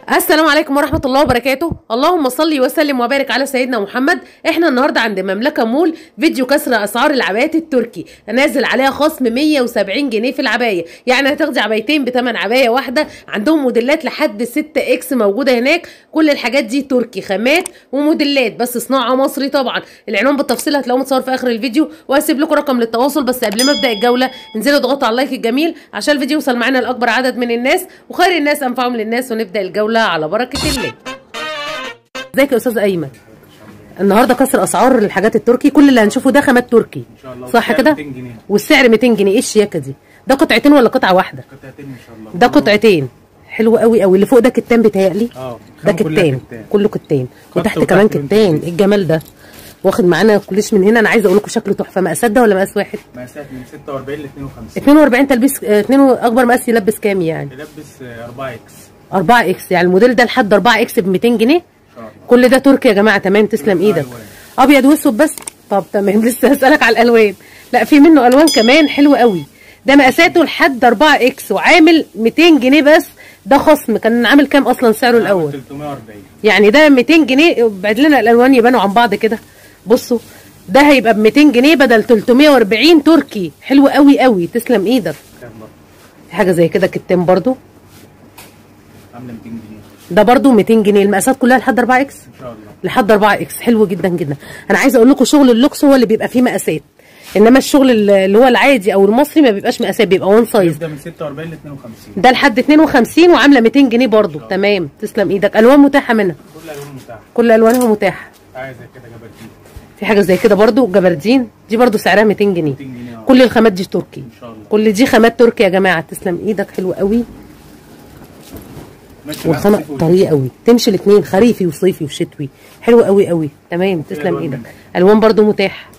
السلام عليكم ورحمة الله وبركاته اللهم صل وسلم وبارك على سيدنا محمد احنا النهاردة عند مملكة مول فيديو كسر اسعار العبايات التركي نازل عليها خصم 170 جنيه في العباية يعني هتاخدي عبايتين بتمن عباية واحدة عندهم موديلات لحد 6 اكس موجودة هناك كل الحاجات دي تركي خامات وموديلات بس صناعة مصري طبعا العنوان بالتفصيل هتلاقوه متصور في اخر الفيديو وهسيب لكم رقم للتواصل بس قبل ما ابدا الجولة انزلوا اضغطوا على اللايك الجميل عشان الفيديو يوصل معانا لاكبر عدد من الناس وخير الناس انفعهم للناس ونبدا الجولة على بركة الله ازيك يا استاذ ايمن النهارده كسر اسعار الحاجات التركي كل اللي هنشوفه ده خامات تركي ان شاء الله صح والسعر كده 200 جنيه والسعر 200 جنيه ايه الشياكه دي ده قطعتين ولا قطعه واحده قطعتين ان شاء الله ده قطعتين حلو قوي قوي اللي فوق ده كتان بيتهيألي اه ده خامة كلها كتان كتان. كله كتان خط وتحت وتحت كمان وانت كتان شايف. ايه الجمال ده واخد معانا كليش من هنا انا عايزه اقول لكم شكله تحفه مقاسات ده ولا مقاس واحد مقاسات من 46 ل 52 42 تلبيس آه، 2 اكبر مقاس يلبس كام يعني يلبس 4 اكس 4 اكس يعني الموديل ده لحد 4 اكس ب 200 جنيه ان شاء الله كل ده تركي يا جماعه تمام تسلم كله ايدك ألوان. ابيض واسود بس طب تمام لسه هسالك على الالوان لا في منه الوان كمان حلو قوي ده مقاساته لحد 4 اكس وعامل 200 جنيه بس ده خصم كان عامل كام اصلا سعره الاول 340 يعني ده 200 جنيه بعد لنا الالوان يبانوا عن بعض كده بصوا ده هيبقى ب 200 جنيه بدل 340 تركي حلو قوي قوي تسلم ايدك كام برضه في حاجه زي كده كتان برضو عامله 200 جنيه ده برضو 200 جنيه المقاسات كلها لحد 4 اكس ان شاء الله لحد 4 اكس حلو جدا جدا انا عايزه اقول لكم شغل اللوكس هو اللي بيبقى فيه مقاسات انما الشغل اللي هو العادي او المصري ما بيبقاش مقاسات بيبقى وان سايز يبدا من 46 ل 52 ده لحد 52 وعامله 200 جنيه برضو تمام تسلم ايدك الوان متاحه منها كل الوان متاحه كل الوانها متاحه عايز زي كده جبردين في حاجه زي كده برضو جبردين دي برضو سعرها 200 جنيه 200 جنيه اه كل الخامات دي تركي ان شاء الله كل دي خامات تركي يا جماعه تسلم ايدك حلو قوي ماشي والخامه معاك صيف طريه قوي تمشي الاثنين خريفي وصيفي وشتوي حلو قوي قوي تمام تسلم ألوان ايدك منها. الوان برضو متاح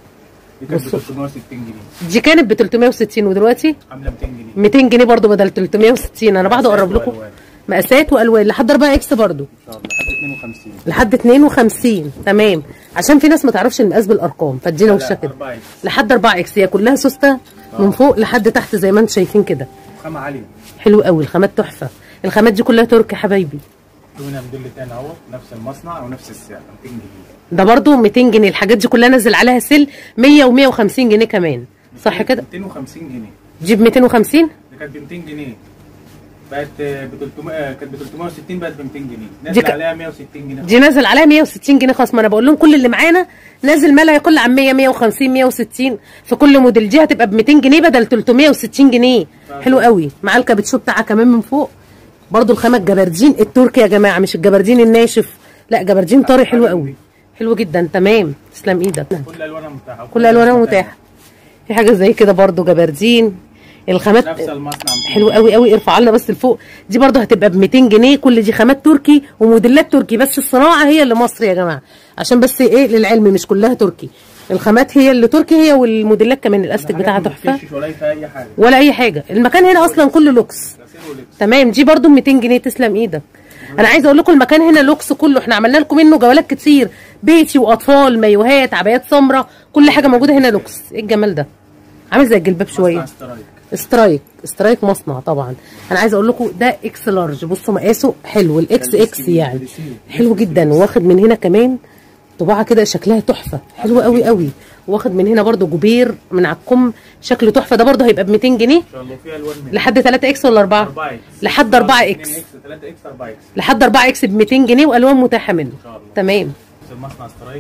دي كانت ب بصوا. 360 جنيه دي كانت ب 360 ودلوقتي عامله 200 جنيه 200 جنيه برضو بدل 360 انا بقعد اقرب لكم وألوان. مقاسات والوان لحد 4 اكس برضو ان شاء الله لحد 52 لحد 52 تمام عشان في ناس ما تعرفش المقاس بالارقام فادينا لا، وشها كده 4 اكس لحد 4 اكس هي كلها سوسته من فوق لحد تحت زي ما انتم شايفين كده خامه عاليه حلو قوي الخامات تحفه الخامات دي كلها تركي حبايبي هنا موديل تاني اهو نفس المصنع او نفس السعر 200 جنيه ده برضو 200 جنيه الحاجات دي كلها نزل عليها سيل 100 و150 جنيه كمان صح كده 250 جنيه جيب 250 دي كانت ب 200 جنيه بقت ب 300 كانت ب 360 بقت ب 200 جنيه دي نازل ك- عليها 160 جنيه دي نازل عليها 160 جنيه خصم انا بقول لهم كل اللي معانا نازل ما لا يقل عن 100 150 160 في كل موديل دي هتبقى ب 200 جنيه بدل 360 جنيه حلو قوي مع الكابتشو بتاعها كمان من فوق برضو الخامه الجبردين التركي يا جماعه مش الجبردين الناشف لا جبردين طري حلو قوي حلو جدا تمام تسلم ايدك كل الوانها متاحه كل الوانها متاحه في حاجه زي كده برضو جبردين الخامات نفس المصنع حلو قوي قوي ارفع لنا بس لفوق دي برضه هتبقى ب 200 جنيه كل دي خامات تركي وموديلات تركي بس الصناعه هي اللي مصري يا جماعه عشان بس ايه للعلم مش كلها تركي الخامات هي اللي تركي هي والموديلات كمان الاستك بتاعها تحفه مفيش ولا في اي حاجه ولا اي حاجه المكان هنا اصلا كله لوكس غسيل ولبس تمام دي برضه ب 200 جنيه تسلم ايدك انا عايزه اقول لكم المكان هنا لوكس كله احنا عملنا لكم منه جولات كتير بيتي واطفال مايوهات عبايات سمراء كل حاجه موجوده هنا لوكس ايه الجمال ده عامل زي الجلباب شويه مصنع سترايك سترايك سترايك مصنع طبعا انا عايزه اقول لكم ده اكس لارج بصوا مقاسه حلو الاكس اكس يعني حلو جدا واخد من هنا كمان طباعه كده شكلها تحفه حلو قوي قوي واخد من هنا برده جبير من على الكم شكله تحفه ده برده هيبقى ب 200 جنيه ان شاء الله فيها الوان منها لحد 3 اكس ولا 4 4 اكس لحد 4 اكس 2 اكس 3 اكس 4 اكس لحد 4 اكس ب 200 جنيه والوان متاحه منه شاء الله. تمام نفس المصنع سترايك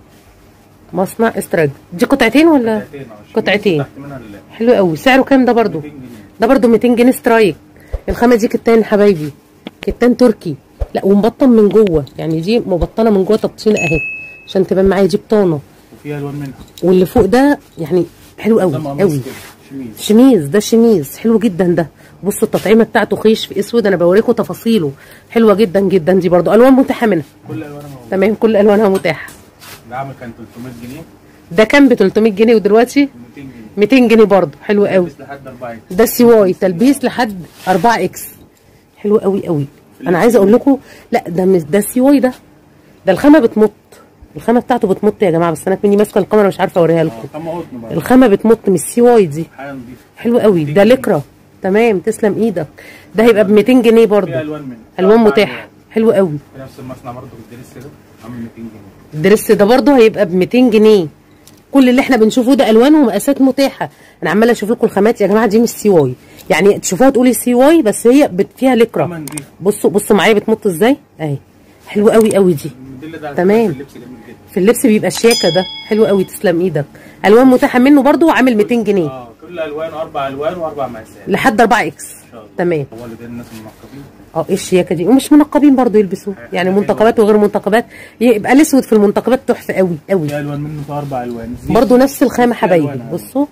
مصنع استراج دي قطعتين ولا قطعتين أهو. قطعتين تحت منها ال- حلو قوي سعره كام ده برده 200 جنيه ده برضو 200 جنيه سترايك الخامه دي كتان حبايبي كتان تركي لا ومبطن من جوه يعني دي مبطنه من جوه تبطينه اهي عشان تبان معايا دي بطانه وفيها الوان منها واللي فوق ده يعني حلو قوي نظام قميص قوي كده، شميز شميز ده شميز حلو جدا ده بصوا التطعيمه بتاعته خيش في اسود انا بوريكم تفاصيله حلوه جدا جدا دي برضو الوان متاحه منها كل الوانها موجوده تمام كل الوانها متاحه العمل كان 300 جنيه ده كان ب 300 جنيه ودلوقتي 200 جنيه 200 جنيه برضو حلو قوي بس لحد 4 اكس ده سي واي تلبيس لحد 4 اكس حلو قوي قوي انا عايزه اقول لكم لا ده مش ده سي واي ده ده الخامه بتمط الخامه بتاعته بتمط يا جماعه بس انا مني ماسكه الكاميرا مش عارفه اوريها لكم اه كم قطن بقى الخامه بتمط من السي واي دي حاجه نضيفه حلو قوي ده لكرة تمام تسلم ايدك ده هيبقى ب 200 جنيه في برضو الوان منه الوان أربع متاحه حلو قوي في نفس المصنع برضه بالدرس ده عامل 200 جنيه الدرس ده برضو هيبقى ب 200 جنيه كل اللي احنا بنشوفه ده الوان ومقاسات متاحه انا عماله اشوف لكم الخامات يا جماعه دي مش سي واي يعني تشوفوها تقولي سي واي بس هي بت- فيها لكره كمان نضيف بصوا بصوا معايا بتمط ازاي اهي حلوه قوي قوي دي الموديل ده على تمام. فكرة في اللبس جميل جدا في اللبس بيبقى الشياكه ده حلو قوي تسلم ايدك الوان متاحه منه برضو عامل 200 جنيه اه كل الوان اربع الوان واربع مقاسات لحد 4 اكس ان شاء الله تمام هو اللي ده الناس المنقبين اه ايه الشياكه دي ومش منقبين برضو يلبسوه يعني منتقبات وغير منتقبات يبقى الاسود في المنتقبات تحفه قوي قوي في الوان منه في اربع الوان زيت. برضو نفس الخامه في حبايبي ألوان عادي. بصوا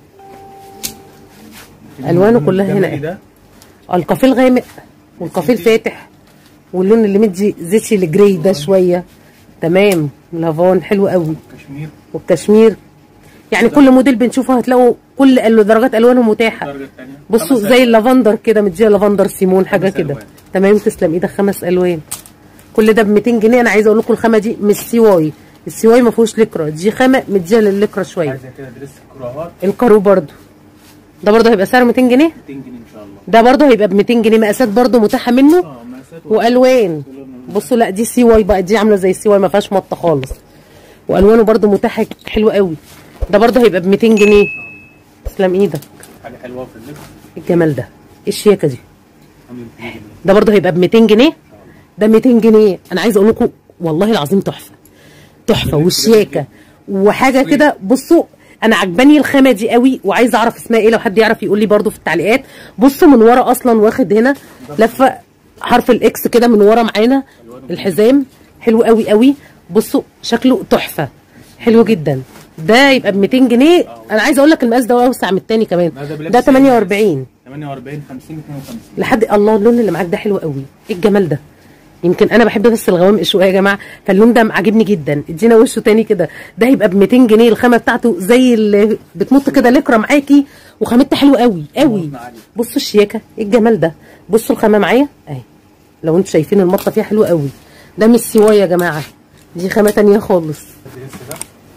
في ألوانه اللون كلها هنا. الجمالي ده الكافيه الغامق والكافيه الفاتح واللون اللي مدي زيتي الجراي ده شويه تمام لافون حلو قوي كشمير والكشمير يعني كل موديل بنشوفه هتلاقوا كل ال- درجات الوانه متاحه الدرجه الثانيه بصوا زي اللافندر كده مديها لافندر سيمون حاجه خمس كده ألوان. تمام تسلم ايدك خمس الوان كل ده ب 200 جنيه انا عايزه اقول لكم الخامه دي مش سي واي السي واي ما فيهوش لكره دي خامه مديها لللكره شويه عايزه كده دريس كراهات الكارو برضو ده برضو هيبقى سعره 200 جنيه 200 جنيه ان شاء الله ده برضو هيبقى ب 200 جنيه مقاسات برضو متاحه منه اه مقاسات والوان بصوا لا دي سي واي بقى دي عامله زي السي واي ما فيهاش مطه خالص والوانه برضو متاحه حلوه قوي ده برضو هيبقى ب 200 جنيه تسلم ايدك حاجه حلوه في اللبس الجمال ده ايه الشياكه دي عامل 200 جنيه ده برضه هيبقى ب 200 جنيه ده 200 جنيه انا عايزه اقول لكم والله العظيم تحفه تحفه والشياكه وحاجه كده بصوا انا عجباني الخامه دي قوي وعايزه اعرف اسمها ايه لو حد يعرف يقول لي برضه في التعليقات بصوا من ورا اصلا واخد هنا لفه حرف الاكس كده من ورا معانا الحزام حلو قوي قوي بصوا شكله تحفه حلو جدا ده يبقى ب 200 جنيه انا عايزه اقول لك المقاس ده اوسع من التاني كمان ده بلبس ده 48 48 50 52 لحد الله اللون اللي معاك ده حلو قوي ايه الجمال ده يمكن انا بحب بس الغوامق شويه يا جماعه فاللون ده عاجبني جدا ادينا وشه تاني كده ده هيبقى ب 200 جنيه الخامه بتاعته زي اللي بتمط كده لكره معاكي وخامتها حلوه قوي قوي مطنا عالي. بصوا الشياكه ايه الجمال ده بصوا الخامه معايا اهي لو انتوا شايفين المطه فيها حلوه قوي ده مش سوايه يا جماعه دي خامه تانية خالص الدريس ده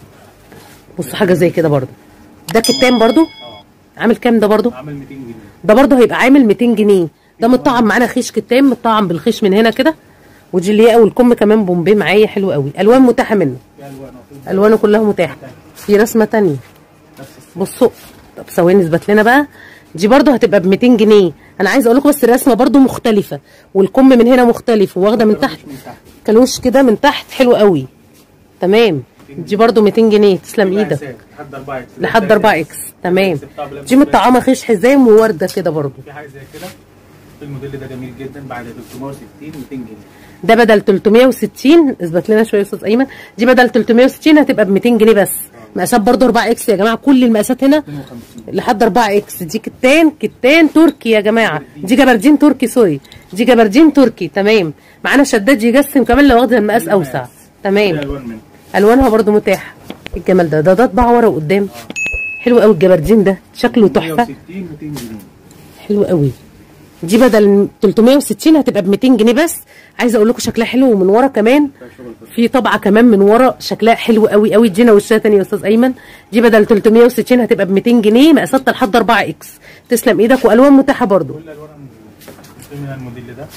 بصوا حاجه زي كده برضو ده كتان برضو اه عامل كام ده برضو عامل 200 جنيه ده برضه هيبقى عامل 200 جنيه ده متطعم معانا خيش كتان متطعم بالخيش من هنا كده وجيليه والكم كمان بومبيه معايا حلو قوي الوان متاحه منه في الوان وفي الوانه كلها متاحه في رسمه تانية نفس السعر بصوا طب ثواني اثبت لنا بقى دي برضه هتبقى ب 200 جنيه انا عايزه اقول لكم بس الرسمه برضه مختلفه والكم من هنا مختلف وواخده من تحت من تحت كلوش كده من تحت حلو قوي تمام دي برضه 200 جنيه تسلم ايدك مقاسات لحد 4 اكس لحد 4 اكس تمام دي متطعمه خيش حزام وورده كده برضه في حاجه زي كده في الموديل ده جميل جدا بعد 360 200 جنيه ده بدل 360 اثبت لنا شويه يا استاذ ايمن دي بدل 360 هتبقى ب 200 جنيه بس مقاسات برضه 4 اكس يا جماعه كل المقاسات هنا 52 لحد 4 اكس دي كتان كتان تركي يا جماعه دي جبردين تركي سوري دي جبردين تركي تمام معانا شداد يجسم كمان لو واخده المقاس اوسع في تمام الوان منه الوانها برضه متاحه إيه الجمال ده ده ده طباعه ورا وقدام حلو قوي الجبردين ده شكله تحفه 160 200 جنيه حلو قوي دي بدل 360 هتبقى ب 200 جنيه بس عايزه اقول لكم شكلها حلو ومن ورا كمان فيها شغل في في طبعه كمان من ورا شكلها حلو قوي قوي ادينا وشها تاني يا استاذ ايمن دي بدل 360 هتبقى ب 200 جنيه مقاساتها لحد 4 اكس تسلم ايدك والوان متاحه برضو كل الوان في من الموديل ده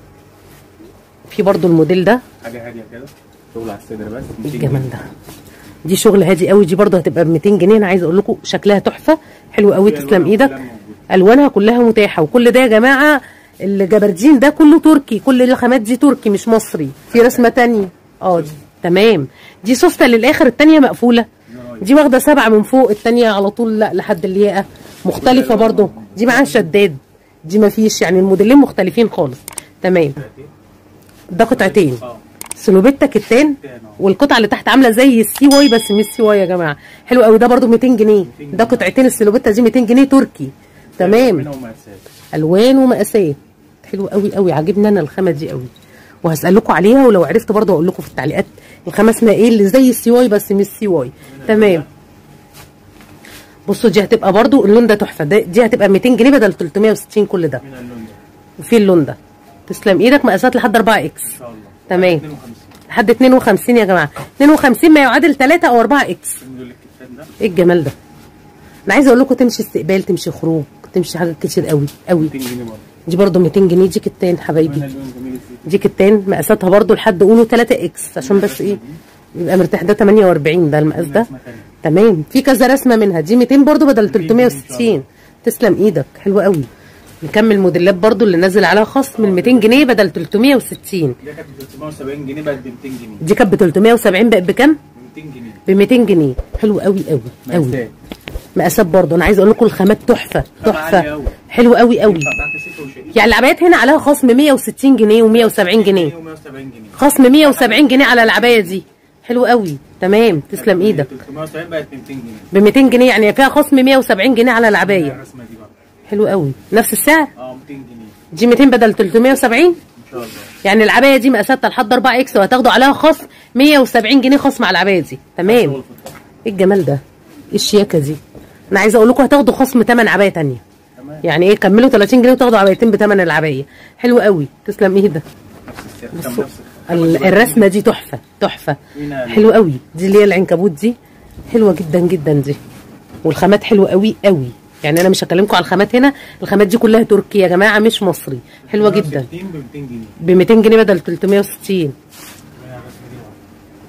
في برضو الموديل ده حاجه هاديه كده شغل على الصدر بس ايه 200 الجمال جنيه. ده دي شغل هادي قوي دي برضو هتبقى ب 200 جنيه انا عايزه اقول لكم شكلها تحفه حلو قوي في تسلم ألوانها ايدك كلها موجودة. الوانها كلها متاحه وكل ده يا جماعه الجبردين ده كله تركي كل الخامات دي تركي مش مصري في رسمه تانية اه دي. تمام دي سوسته للاخر التانية مقفوله دي واخده سبعه من فوق التانية على طول لا لحد الياقه مختلفه برضو دي معاها شداد دي ما فيش يعني الموديلين مختلفين خالص تمام ده قطعتين اه سلوبيتا كتان والقطعه اللي تحت عامله زي السي واي بس مش سي واي يا جماعه حلو قوي ده برضو 200 جنيه ده قطعتين السلوبيتا دي 200 جنيه تركي تمام منها ومقاسات الوان ومقاسات حلو قوي قوي عاجبني انا الخامه دي قوي وهسالكم عليها ولو عرفت برضو اقول لكم في التعليقات الخامه اسمها ايه اللي زي السي واي بس مش سي واي تمام بصوا دي هتبقى برضو اللون ده تحفه ده- دي هتبقى 200 جنيه بدل 360 كل ده من اللون ده وفي اللون ده تسلم ايدك مقاسات لحد 4 اكس ان شاء الله تمام. 52 لحد 52 يا جماعه 52 ما يعادل 3 او 4 اكس الموديل الكتان ده ايه الجمال ده انا عايزه اقول لكم تمشي استقبال تمشي خروج تمشي حاجات كتير قوي قوي 200 جنيه برضه دي برضو 200 جنيه دي كتان حبايبي هنا اللون جميل ازاي دي كتان مقاساتها برضو لحد قولوا 3 اكس عشان بس ايه يبقى مرتاح ده 48 ده المقاس ده رسمة تانية. تمام في كذا رسمه منها دي 200 برضو بدل 360 تسلم ايدك حلوه قوي نكمل موديلات برضو اللي نازل عليها خصم من 200 جنيه بدل 360 دي كانت ب 370 جنيه بقت ب 200 جنيه دي كانت ب 370 بقت بكام ب 200 جنيه ب 200 جنيه حلو قوي قوي قوي مقاسات. مقاسات برضو انا عايزه اقول لكم الخامات تحفه خامة عالية تحفه أوي. حلو قوي قوي ينفع تحت ست وشقيق يعني العبايات هنا عليها خصم 160 جنيه و170 جنيه و170 جنيه خصم 170 جنيه على العبايه دي حلو قوي تمام تسلم ايدك 370 بقت ب 200 جنيه ب 200 جنيه يعني فيها خصم 170 جنيه على العبايه الرسمه دي برضه حلو قوي نفس السعر اه 200 جنيه دي 200 بدل 370 ان شاء الله يعني العبايه دي مقاساتها لحد 4 اكس وهتاخدوا عليها خصم 170 جنيه خصم على العبايه دي تمام شغل في الطاقة. ايه الجمال ده ايه الشياكه دي انا عايزه اقول لكم هتاخدوا خصم 8 عبايه تانية تمام يعني ايه كملوا 30 جنيه وتاخدوا عبايتين بثمن العبايه حلو قوي تسلم ايدك نفس السعر بصوا نفس ال- الرسمه دي تحفه تحفه هنا حلو قوي دي اللي هي العنكبوت دي حلوه جدا جدا دي والخامات حلوه قوي قوي يعني انا مش هكلمكم على الخامات هنا الخامات دي كلها تركي يا جماعه مش مصري حلوه جدا 60 ب 200 جنيه ب 200 جنيه بدل 360 هنا الرسمه دي برضه.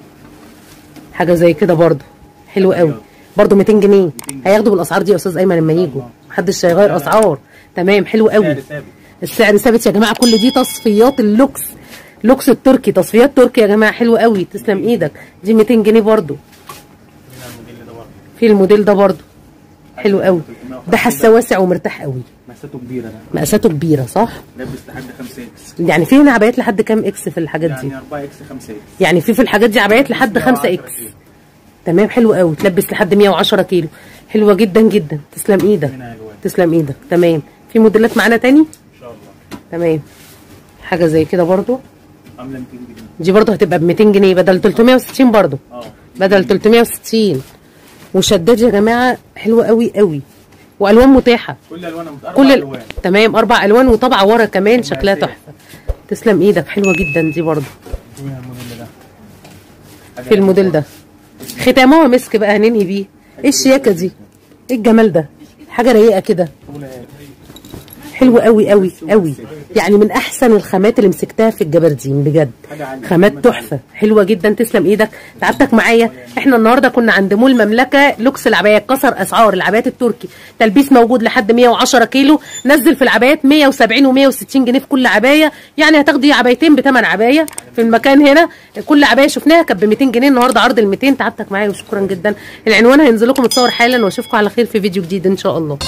حاجه زي كده برضو حلو قوي برضو 200 جنيه هياخدوا بالاسعار دي يا استاذ ايمن لما يجوا محدش هيغير اسعار تمام حلو قوي سعر ثابت السعر ثابت يا جماعه كل دي تصفيات اللوكس لوكس التركي تصفيات تركي يا جماعه حلو قوي تسلم ايدك دي 200 جنيه برضو هنا الموديل ده برضه في الموديل ده برضو حلو قوي ده حاسه واسع ومرتاح قوي مساته كبيره ده مقاساته كبيره صح لابس لحد 5 اكس يعني في هنا عبايات لحد كام اكس في الحاجات دي يعني 4 اكس 5 اكس يعني في في الحاجات دي عبايات لحد 5 اكس تمام حلو قوي تلبس لحد 110 كيلو حلوه جدا جدا تسلم ايدك هنا الوان تسلم ايدك تمام في موديلات معانا تاني ان شاء الله تمام حاجه زي كده برضو دي عامله 200 جنيه برضو هتبقى ب 200 جنيه بدل 360 برضو اه بدل 360 وشداد يا جماعه حلوه قوي قوي والوان متاحه كل الوانها متقربه كل ال... الوان تمام اربع الوان وطبعه ورا كمان شكلها تحفه تسلم ايدك حلوه جدا دي برضو هنا الموديل ده حاجة في الموديل ده ختامها مسك بقى هننهي بيه ايه الشياكه دي ايه الجمال ده حاجه رقيقه كده شغل حلوه قوي قوي قوي يعني من احسن الخامات اللي مسكتها في الجبردين بجد حاجة عالية. خامات تحفه حلوه جدا تسلم ايدك تعبتك معايا احنا النهارده كنا عند مول مملكه لوكس العبايات كسر اسعار العبايات التركي تلبيس موجود لحد 110 كيلو نزل في العبايات 170 و160 جنيه في كل عبايه يعني هتاخدي عبايتين بثمن عبايه في المكان هنا كل عبايه شفناها كانت ب 200 جنيه النهارده عرض ال 200 تعبتك معايا وشكرا جدا العنوان هينزل لكم متصور حالا واشوفكم على خير في فيديو جديد ان شاء الله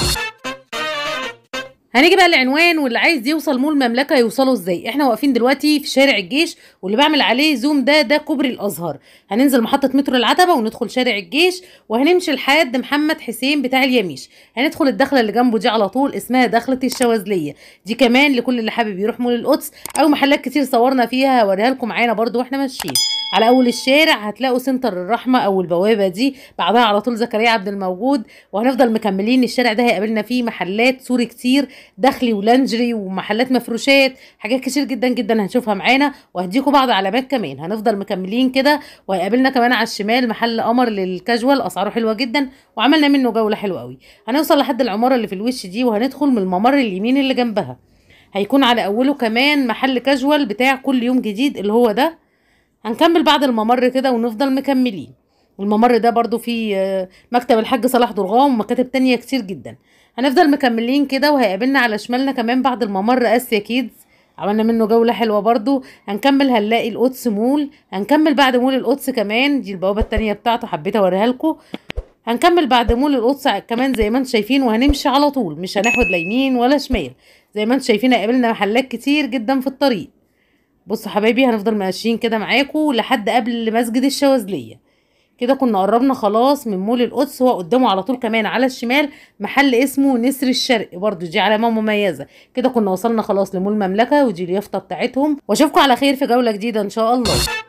هنيجي بقى العنوان واللي عايز يوصل مول المملكه يوصلوا ازاي احنا واقفين دلوقتي في شارع الجيش واللي بعمل عليه زوم ده ده كوبري الازهر هننزل محطه مترو العتبه وندخل شارع الجيش وهنمشي لحد محمد حسين بتاع اليميش هندخل الدخله اللي جنبه دي على طول اسمها دخله الشواذليه دي كمان لكل اللي حابب يروح مول القدس او محلات كتير صورنا فيها هوريها لكم معانا برضو واحنا ماشيين على اول الشارع هتلاقوا سنتر الرحمه او البوابه دي بعدها على طول زكريا عبد الموجود وهنفضل مكملين الشارع ده هيقابلنا فيه محلات سوري كتير داخلي ولانجري ومحلات مفروشات حاجات كتير جدا جدا هنشوفها معانا وهديكم بعض علامات كمان هنفضل مكملين كده وهيقابلنا كمان على الشمال محل قمر للكاجوال اسعاره حلوه جدا وعملنا منه جوله حلوه قوي هنوصل لحد العماره اللي في الوش دي وهندخل من الممر اليمين اللي جنبها هيكون على اوله كمان محل كاجوال بتاع كل يوم جديد اللي هو ده هنكمل بعد الممر كده ونفضل مكملين الممر ده برضو فيه آه، مكتب الحاج صلاح درغام ومكاتب تانية كتير جدا هنفضل مكملين كده وهيقابلنا على شمالنا كمان بعد الممر اسيا كيدز عملنا منه جولة حلوة برضو هنكمل هنلاقي القدس مول هنكمل بعد مول القدس كمان دي البوابة التانية بتاعته حبيت اوريها لكم هنكمل بعد مول القدس كمان زي ما انتم شايفين وهنمشي على طول مش هناخد لا يمين ولا شمال زي ما انتم شايفين هيقابلنا محلات كتير جدا في الطريق بصوا حبايبي هنفضل ماشيين كده معاكم لحد قبل مسجد الشواذليه كده كنا قربنا خلاص من مول القدس هو قدامه على طول كمان على الشمال محل اسمه نسر الشرق برضو دي علامه مميزه كده كنا وصلنا خلاص لمول المملكه ودي اليافطه بتاعتهم واشوفكم على خير في جوله جديده ان شاء الله